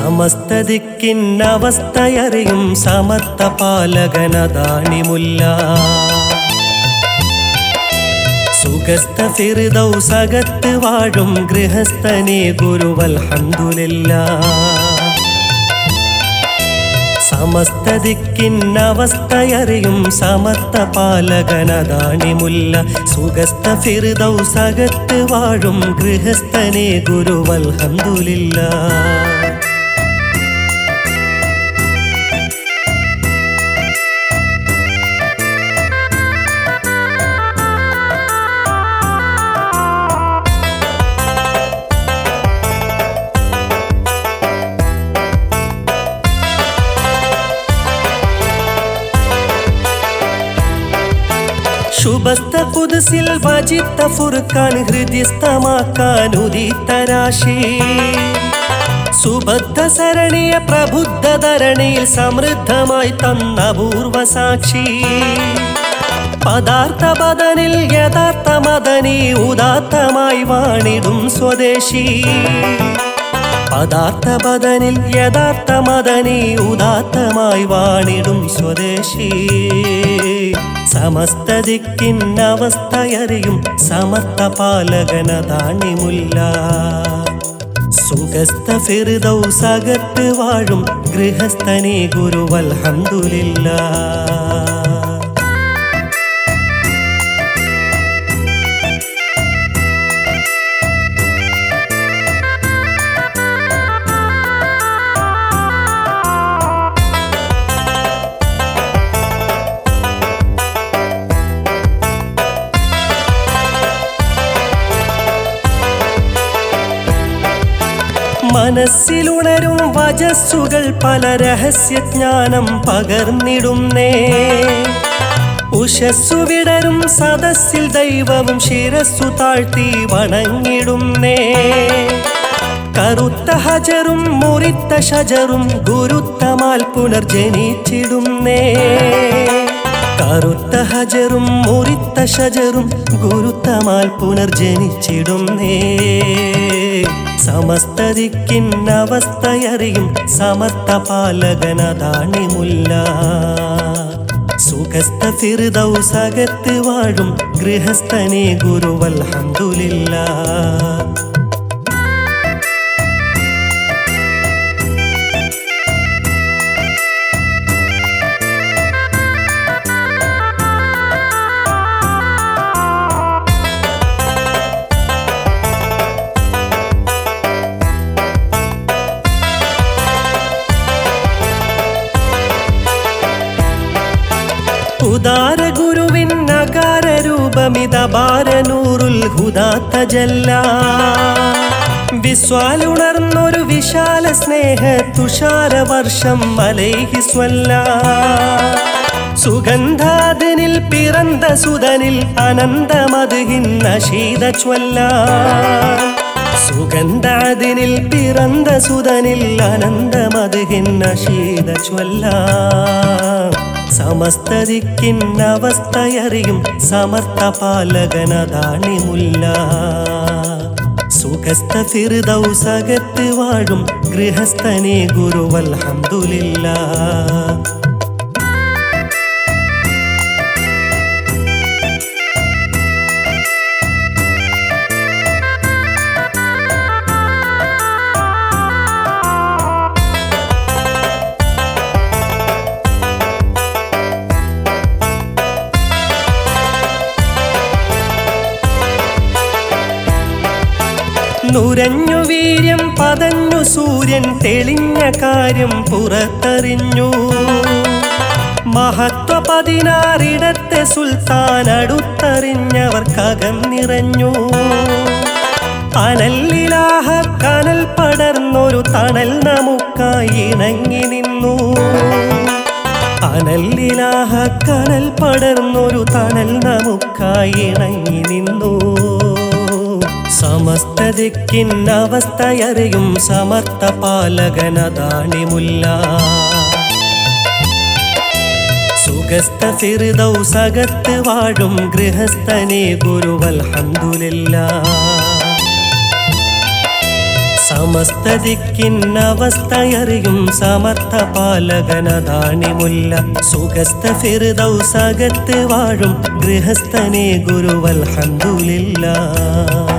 സമസ്തദിക്കിന്നവസ്ഥയറിയും സമർത്ഥ പാലകനദാണിമുല്ല സുഖസ്ഥ ഫിർദൗസകത്ത് വാഴും ഗൃഹസ്ഥനെ ഗുരുവൽഹന്തുലില്ല സമസ്തദിക്കിന്നവസ്ഥയറിയും സമർത്ഥ പാലകനദാണിമുല്ല സുഖസ്ഥ ഫിർദൗസകത്ത് വാഴും ഗൃഹസ്ഥനെ ഗുരുവൽഹന്തുലില്ല ശുഭസ്ഥ കുതിസിൽ വജിത്ത ഫുർക്കാൻ ഹൃദിസ്ഥമാക്കാൻ ഉദിത്തരാശി സുബദ്ധ സരണിയ പ്രബുദ്ധ ധരണിയിൽ സമൃദ്ധമായി തന്ന പൂർവ സാക്ഷി പദാർത്ഥ പദനിൽ യഥാർത്ഥ മദനി ഉദാത്തമായി വാണിടും സ്വദേശി പദാർത്ഥ പദനിൽ യഥാർത്ഥ മദനി ഉദാത്തമായി വാണിടും സ്വദേശി സമസ്തദിക്കിന്നവസ്ഥയറിയും സമർത്ഥ പാലകനതാണിമുല്ല സുഖസ്ഥ ഫിർദൗസകത്ത് വാഴും ഗൃഹസ്ഥനെ ഗുരുവൽഹന്തുലില്ല മനസ്സിലുണരും വജസ്സുകൾ പല രഹസ്യജ്ഞാനം പകർന്നിടുന്നേ ഉഷസ്സു വിടരും സദസ്സിൽ ദൈവവും ശിരസ്സു താഴ്ത്തി വണങ്ങിടുന്നേ കറുത്ത ഹജറും മുറിത്ത ഷജറും ഗുരുത്തമാൽ പുനർജനിച്ചിടുന്നേ കറുത്ത ഹജറും മുറിത്ത ഷജറും ഗുരുത്തമാൽ പുനർജനിച്ചിടുന്നേ സമസ്തരിക്കിന്നവസ്ഥയറിയും സമർത്ഥ പാലകനതാണിമുല്ല സുഖസ്ഥ ഫിർദൗസകത്ത് വാഴും ഗൃഹസ്ഥനെ ഗുരുവൽഹന്തുലില്ല ഉദാര ഗുരുവിൻ നഗാര രൂപമിതഭാരനൂറുൽ ഹുദാത്ത ജല്ല വിസ്വാലുണർന്നൊരു വിശാല സ്നേഹ തുഷാര വർഷം മലൈഹി സ്വല്ല സുഗന്ധാദിനിൽ പിറந்த സുതനിൽ അനന്തമതുകിൻ നശീത ചൊല്ല സുഗന്ധാദിനിൽ പിറந்த സുതനിൽ അനന്തമതുകിൻ നശീത ചൊല്ല സമസ്തരിക്കിന്നവസ്ഥയറിയും സമർത്ഥ പാലകനതാണിമുല്ല സുഖസ്ഥ ഫിർദൗസകത്ത് വാഴും ഗൃഹസ്ഥനെ ഗുരുവൽഹന്തുലില്ല നുരഞ്ഞു വീര്യം പതഞ്ഞു സൂര്യൻ തെളിഞ്ഞ കാര്യം പുറത്തറിഞ്ഞു മഹത്വ പതിനാറിടത്തെ സുൽത്താൻ അടുത്തറിഞ്ഞവർക്കകം നിറഞ്ഞു അനല്ലിലാഹ കനൽ പടർന്നൊരു തണൽ നമുക്കായി ഇണങ്ങി നിന്നു അനല്ലിലാഹ കനൽ പടർന്നൊരു തണൽ നമുക്കായി ഇണങ്ങി നിന്നു സമസ്തദിക്കിന്നവസ്ഥയറിയും സമർത്ഥ പാലകനതാണിമുല്ല സുഖസ്ഥ ഫിർദൗസകത്ത് വാഴും ഗൃഹസ്ഥനെ ഗുരുവൽഹന്തുലില്ല സമസ്ത ദിക്കിന്നവസ്ഥയറിയും സമർത്ഥ പാലകനതാണിമുല്ല സുഖസ്ഥ ഫിർദൗസകത്ത് വാഴും ഗൃഹസ്ഥനെ ഗുരുവൽ ഹന്തുലില്ല